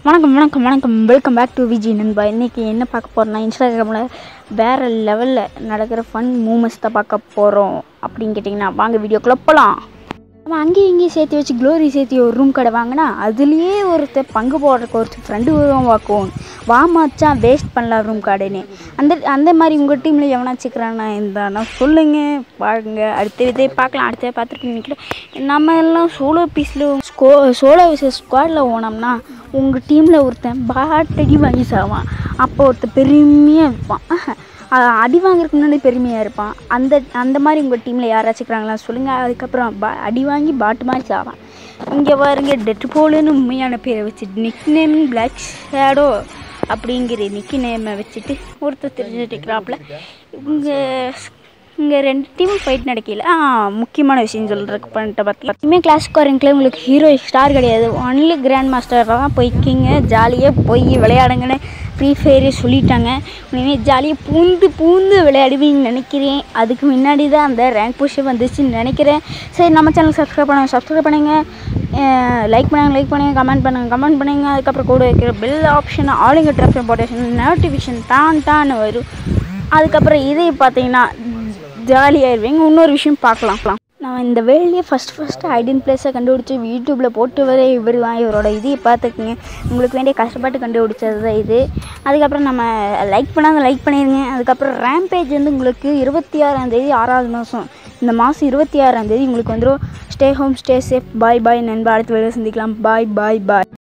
வணக்கம் வணக்கம் வணக்கம் வெல்கம் பேக் டு விஜி நண்பா இன்றைக்கி என்ன பார்க்க போகிறோம்னா இன்ஸ்டாகிராமில் வேறு லெவலில் நடக்கிற ஃபன் மூமெண்ட்ஸ் தான் பார்க்க போகிறோம் அப்படின்னு கேட்டிங்கன்னா வாங்க வீடியோக்குள்ளே போகலாம் அவன் அங்கேயும் இங்கேயும் சேர்த்து வச்சு க்ளோரி சேர்த்து ஒரு ரூம் கடை வாங்கினா அதுலேயே ஒருத்தர் பங்கு போடுறக்கு ஒருத்தர் ஃப்ரெண்டு வருவான் வாக்குவோம் வா மச்சான் வேஸ்ட் பண்ணலாம் ரூம் கார்டுன்னு அந்த அந்த மாதிரி உங்கள் டீமில் எவனா வச்சுக்கிறானா இருந்தானா சொல்லுங்கள் பாருங்க அடுத்த இதே பார்க்கலாம் அடுத்த பார்த்துட்டு நினைக்கிறேன் நம்ம எல்லாம் சோலோ பீஸில் ஸ்கோ சோலோ விசஸ் ஸ்குவாடில் ஓனோம்னா உங்கள் டீமில் ஒருத்தன் பாட்டடி வாங்கி சாவான் அப்போ ஒருத்தன் பெருமையாக இருப்பான் அஹ் அடி வாங்குறதுக்கு முன்னாடி பெருமையாக இருப்பான் அந்த அந்த மாதிரி உங்கள் டீமில் யாராச்சும் இருக்கிறாங்களா சொல்லுங்கள் அதுக்கப்புறம் பா அடி வாங்கி பாட்டு மாதிரி சாவான் இங்கே பாருங்க டெட் போலுன்னு உண்மையான பேரை வச்சுட்டு நிக் நேம் பிளாக் ஷேடோ அப்படிங்கிற நிக்கி நேமை வச்சுட்டு ஒருத்தர் தெரிஞ்சுட்டு இருக்கிறாப்புல இங்கே இங்கே ரெண்டு டீமும் ஃபைட் நடக்கல ஆ முக்கியமான விஷயம் சொல்கிறதுக்கு பண்ணிட்டு பார்த்தீங்க இனிமேல் கிளாஸ் ஸ்கோரிங்கில் உங்களுக்கு ஹீரோ ஸ்டார் கிடையாது ஒன்லி கிராண்ட் மாஸ்டர் தான் போய்க்கிங்க ஜாலியாக போய் விளையாடுங்கன்னு ஃப்ரீ ஃபயரே சொல்லிட்டாங்க இனிமேல் ஜாலியாக பூந்து பூந்து விளையாடுவீங்கன்னு நினைக்கிறேன் அதுக்கு முன்னாடி தான் அந்த ரேங்க் புஷ் வந்துச்சுன்னு நினைக்கிறேன் சரி நம்ம சேனல் சப்ஸ்கிரைப் பண்ணுங்கள் சப்ஸ்கிரைப் பண்ணுங்கள் லைக் பண்ணுங்கள் லைக் பண்ணுங்கள் கமெண்ட் பண்ணுங்கள் கமெண்ட் பண்ணுங்கள் அதுக்கப்புறம் கூட வைக்கிற பெல் ஆப்ஷன் ஆளுங்க ட்ராஃபிக் போட்டேஷன் நோட்டிஃபிகேஷன் டான் டான்னு வரும் அதுக்கப்புறம் இதே பார்த்தீங்கன்னா ஜாலியாகிடுவீங்க இன்னொரு விஷயம் பார்க்கலாம் நான் இந்த வேலையே ஃபஸ்ட் ஃபஸ்ட்டு ஐடென்ட் பிளேஸை கண்டுபிடிச்சி யூடியூப்பில் போட்டு வர இவர் தான் இவரோட இதையை பார்த்துக்குங்க உங்களுக்கு வேண்டிய கஷ்டப்பட்டு கண்டுபிடிச்சது தான் இது அதுக்கப்புறம் நம்ம லைக் பண்ணாத லைக் பண்ணிடுங்க அதுக்கப்புறம் ரேம்பேஜ் வந்து உங்களுக்கு இருபத்தி ஆறாம் தேதி ஆறாவது மாதம் இந்த மாதம் இருபத்தி ஆறாம் தேதி உங்களுக்கு வந்துடும் stay home stay safe bye bye நண்பா அடுத்த வேலை சந்திக்கலாம் பாய் பாய் பாய்